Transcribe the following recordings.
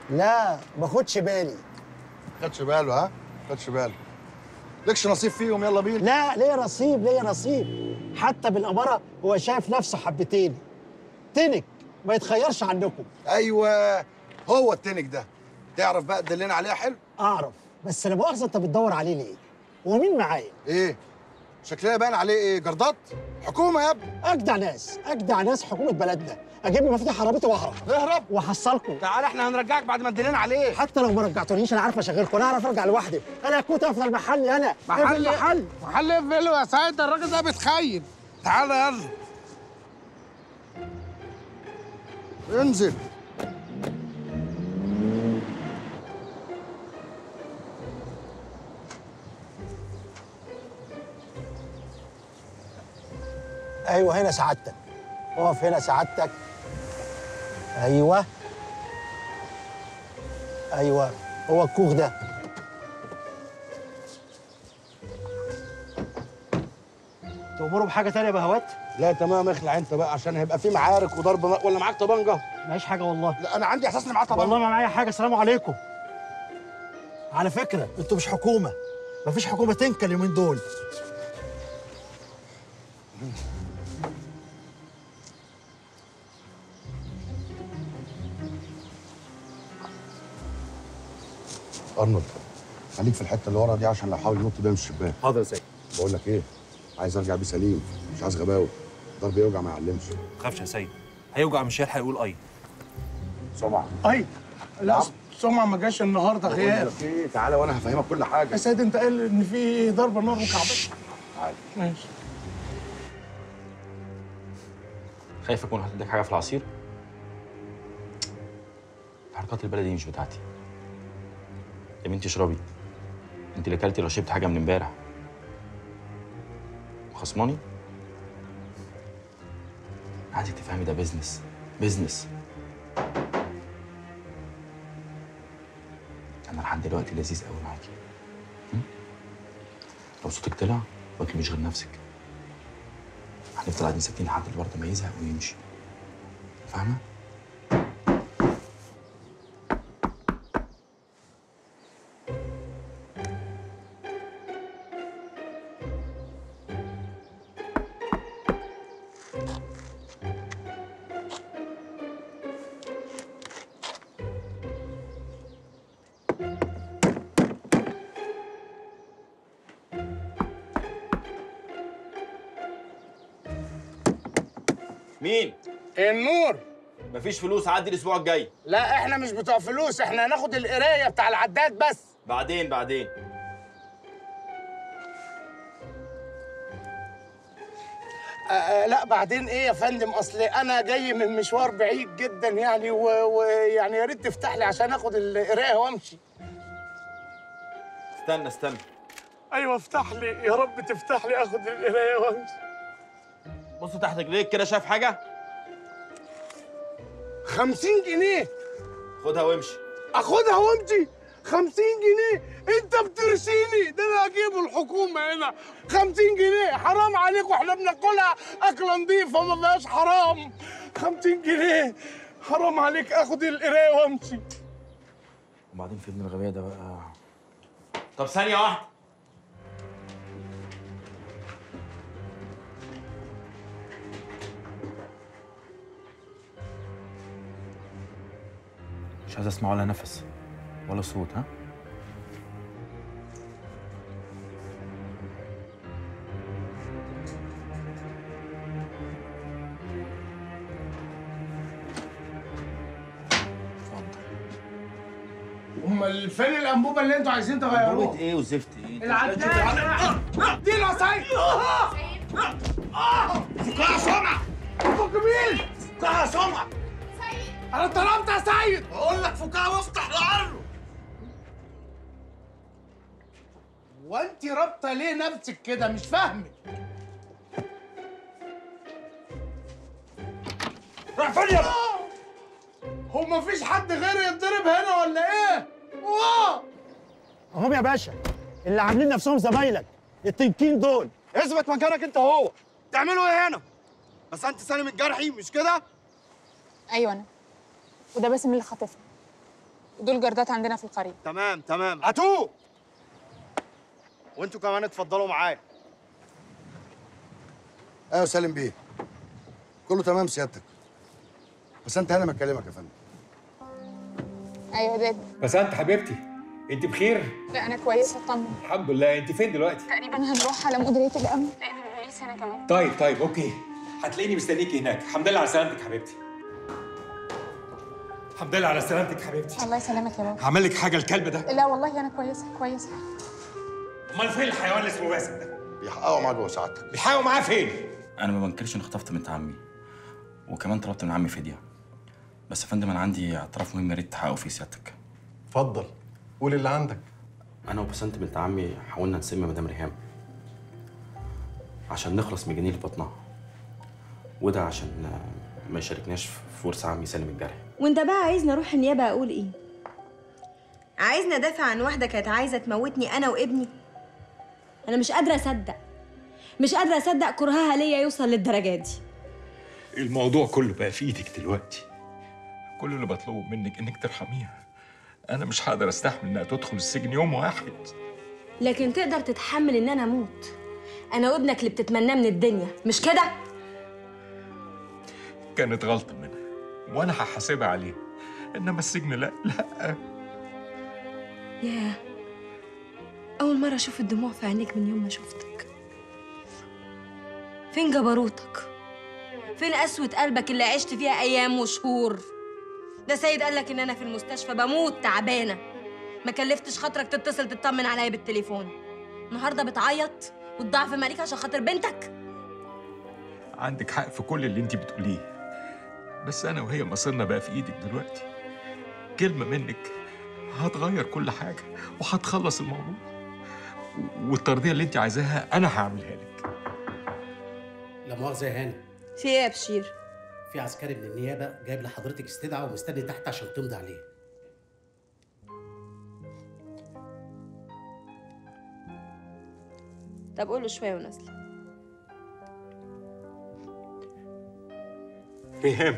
لا باخدش بالي خدش باله ها خدش باله لكش نصيب فيهم يلا بينا لا ليا نصيب ليا نصيب حتى بالاماره هو شايف نفسه حبتين تنك ما يتخيرش عنكم ايوه هو التنك ده تعرف بقى تدلنا عليها حلو اعرف بس لا مؤاخذه انت بتدور عليه ليه هو مين معايا ايه شكلها باين عليه ايه جردات حكومه يا ابني اجدع ناس اجدع ناس حكومه بلدنا اجيب لي مفاتيح عربيتي واهرب اهرب واحصلكم تعال احنا هنرجعك بعد ما تدلنا عليه حتى لو ما رجعتونيش انا عارف اشغلكم انا اعرف ارجع لوحدي انا كنت افضل محلي انا محل محل محل اقفله يا سيد ده الراجل ده بيتخيل تعال يلا انزل ايوه هنا سعادتك اقف هنا سعادتك ايوه ايوه هو الكوخ ده تأمروا بحاجة تانية يا بهوات؟ لا تمام اخلع انت بقى عشان هيبقى في معارك وضرب نار ولا معاك طبنجه معيش حاجة والله لا انا عندي احساس ان معاه طبنجه والله ما معايا حاجة السلام عليكم على فكرة انتوا مش حكومة مفيش حكومة تنكر اليومين دول ارنولد خليك في الحته اللي ورا دي عشان لو حاول ينط بيها من الشباك حاضر يا سيد بقول لك ايه عايز ارجع بيه سليم مش عايز غباوه ضرب يوجع ما يعلمش ما تخافش يا سيد هيوجع مش هيلحق يقول اي سمعه اي لا سمع ما جاش النهارده بقول غياب لك ايه تعالى وانا هفهمك كل حاجه يا سيد انت قال ان في ضربه نار وكعبيه تعالى ماشي خايف اكون هتديك حاجه في العصير حركات البلد دي مش بتاعتي يا بنتي اشربي انت اللي اكلتي لو شربت حاجه من امبارح خصماني عايزك تفهمي ده بيزنس بيزنس انا لحد دلوقتي لذيذ قوي معاكي م? لو صوتك طلع ما تلوميش غير نفسك هنفضل قاعدين ساكتين لحد الورد ما يزهق ويمشي فاهمه مين النور مفيش فلوس عدي الاسبوع الجاي لا احنا مش بتوع فلوس احنا هناخد القرايه بتاع العداد بس بعدين بعدين آه آه لا بعدين ايه يا فندم اصل انا جاي من مشوار بعيد جدا يعني و- ويعني يا ريت تفتح لي عشان اخد القرايه وامشي استنى استنى ايوه افتح لي يا رب تفتح لي اخد القرايه وامشي بص تحت رجليك كده شايف حاجه 50 جنيه خدها وامشي اخدها وامشي 50 جنيه انت بترشيني ده انا هجيبه الحكومه هنا 50 جنيه حرام عليك واحنا بناكلها اكله نظيفه ما فيهاش حرام 50 جنيه حرام عليك اخد القرايه وامشي وبعدين في ابن الغبية ده بقى طب ثانية واحدة مش عايز اسمع ولا نفس ولا صوت ها امال فين الانبوبه اللي انتوا عايزين تغيروها ايه وزفت ايه العداد دي يا سيد فكها سمعة فك مين؟ فكها سمعة انا طلبت يا سيد بقول لك فكها وافتح لعله وانت رابطه ليه نفسك كده مش فاهمك راح فين يا هو مفيش حد غيري يتضرب هنا ولا ايه؟ واه اهم يا باشا اللي عاملين نفسهم زمايلك التنكين دول اثبت مكانك انت هو تعملوا ايه هنا بس انت سالم الجرحي مش كده ايوه انا وده باسم اللي خاطفني ودول جردات عندنا في القرية تمام تمام هاتوه وانتوا كمان اتفضلوا معايا ايوه سالم بيه كله تمام سيادتك بس انت هنا ما اكلمك يا فندم ايوه داد بس انت حبيبتي انت بخير لا انا كويسه اطمن الحمد لله انت فين دلوقتي تقريبا هنروح على مديريه الامن لان البوليس هنا كمان طيب طيب اوكي هتلاقيني مستنيكي هناك الحمد لله على سلامتك حبيبتي الحمد لله على سلامتك حبيبتي الله يسلمك يا بابا هعمل لك حاجه الكلب ده لا والله انا كويسه كويسه امال فين الحيوان اللي اسمه باسم ده بيحققوا معاه جوه سعادتك بيحاول معاه فين انا ما بنكرش اني خطفت بنت عمي وكمان طلبت من عمي فديه بس يا فندم انا عندي اعتراف مهم يا ريت تحققوا فيه سيادتك اتفضل قول اللي عندك انا وبسنت بنت عمي حاولنا نسم مدام ريهام عشان نخلص من الجنين اللي في بطنها وده عشان آه، ما يشاركناش في ورث عمي سالم الجرحي وانت بقى عايزني اروح النيابه اقول ايه عايزني ادافع عن واحده كانت عايزه تموتني انا وابني انا مش قادره اصدق مش قادره اصدق كرهها ليا يوصل للدرجه دي الموضوع كله بقى في ايدك دلوقتي كل اللي بطلبه منك انك ترحميها انا مش هقدر استحمل انها تدخل السجن يوم واحد لكن تقدر تتحمل ان انا اموت انا وابنك اللي بتتمناه من الدنيا مش كده كانت غلطه منها وانا هحاسبها عليها انما السجن لا لا ياه اول مره اشوف الدموع في عينيك من يوم ما شفتك فين جبروتك فين قسوه قلبك اللي عشت فيها ايام وشهور ده سيد قالك ان انا في المستشفى بموت تعبانه ما كلفتش خاطرك تتصل تطمن عليا بالتليفون النهارده بتعيط وتضعف مالك عشان خاطر بنتك عندك حق في كل اللي انت بتقوليه بس انا وهي مصيرنا بقى في ايدك دلوقتي كلمه منك هتغير كل حاجه وهتخلص الموضوع والترضيه اللي انت عايزاها انا هعملها لك لا مؤاخذة يا هاني في ايه يا بشير في عسكري من النيابة جايب لحضرتك استدعاء ومستني تحت عشان تمضي عليه طب قول له شويه ونازله ريهام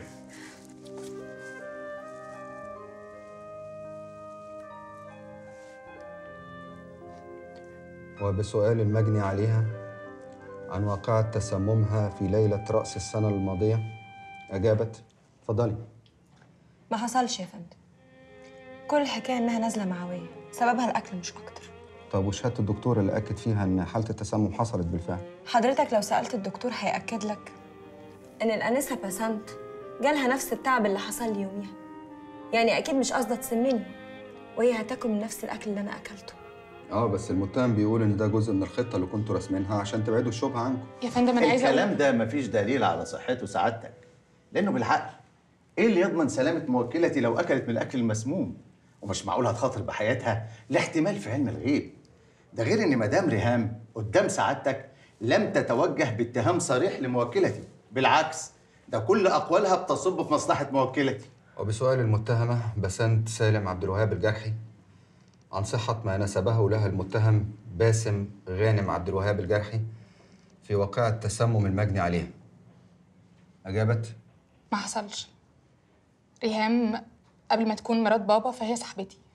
وبسؤال المجني عليها عن واقعة تسممها في ليلة رأس السنة الماضية أجابت اتفضلي ما حصلش يا فندم كل الحكايه انها نازله معويه سببها الاكل مش اكتر طب وشهادة الدكتور اللي أكد فيها إن حالة التسمم حصلت بالفعل حضرتك لو سالت الدكتور هياكد لك ان الانسه بسنت جالها نفس التعب اللي حصل لي يوميها يعني اكيد مش قصدها تسمني وهي هتاكل من نفس الاكل اللي انا اكلته اه بس المتهم بيقول ان ده جزء من الخطه اللي كنتوا راسمينها عشان تبعدوا الشبهه عنكم يا فندم انا عايزه الكلام أقول- ده مفيش دليل على صحته سعادتك لانه بالعقل ايه اللي يضمن سلامه موكلتي لو اكلت من الاكل المسموم ومش معقول هتخاطر بحياتها لاحتمال في علم الغيب ده غير ان مدام ريهام قدام سعادتك لم تتوجه باتهام صريح لموكلتي بالعكس ده كل اقوالها بتصب في مصلحه موكلتي وبسؤال المتهمه بسنت سالم عبد الوهاب الجرحي عن صحه ما نسبه لها المتهم باسم غانم عبد الوهاب الجرحي في واقعه تسمم المجني عليها اجابت ما حصلش ريهام قبل ما تكون مرات بابا فهي صاحبتي